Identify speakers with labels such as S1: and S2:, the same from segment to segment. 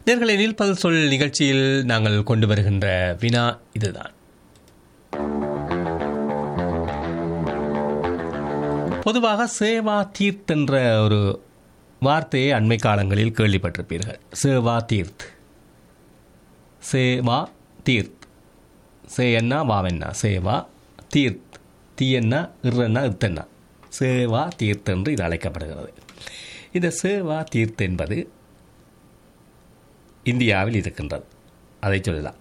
S1: நேர்களை நீல்பல் சொல் நிகழ்ச்சியில் நாங்கள் கொண்டு வருகின்ற வினா இதுதான் பொதுவாக சேவா தீர்த் என்ற ஒரு வார்த்தையை அண்மை காலங்களில் கேள்விப்பட்டிருப்பீர்கள் சேவா தீர்த் சேவா தீர்த் சே என்ன வாவென்னா சேவா தீர்த் தீயன்னா இறன்னா இத்தன்னா சேவா தீர்த் என்று இது அழைக்கப்படுகிறது இந்த சேவா தீர்த் என்பது இந்தியாவில் இருக்கின்றது அதை சொல்லலாம்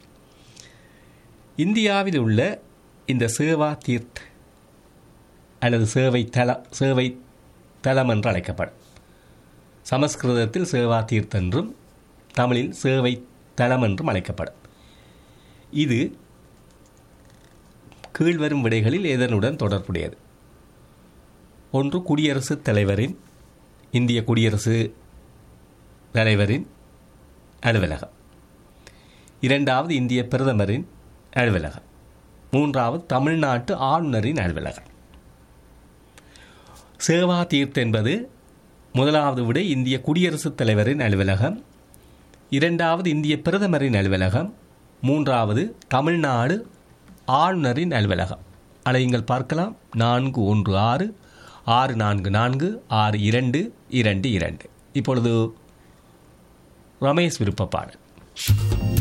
S1: இந்தியாவில் உள்ள இந்த சேவா தீர்த் அல்லது சேவை தல சேவை தலம் என்று அழைக்கப்படும் சமஸ்கிருதத்தில் சேவா தீர்த் என்றும் தமிழில் சேவை தலம் என்றும் அழைக்கப்படும் இது கீழ்வரும் விடைகளில் எதனுடன் தொடர்புடையது ஒன்று குடியரசுத் தலைவரின் இந்திய குடியரசு தலைவரின் அலுவலகம் இரண்டாவது இந்திய பிரதமரின் அலுவலகம் மூன்றாவது தமிழ்நாட்டு ஆளுநரின் அலுவலகம் சேவா தீர்த் என்பது முதலாவது விட இந்திய குடியரசுத் தலைவரின் அலுவலகம் இரண்டாவது இந்திய பிரதமரின் அலுவலகம் மூன்றாவது தமிழ்நாடு ஆளுநரின் அலுவலகம் அலையுங்கள் பார்க்கலாம் நான்கு ஒன்று ஆறு ஆறு நான்கு நான்கு ஆறு இரண்டு இரண்டு இரண்டு இப்பொழுது ரமேஷ் விருப்ப பாடல்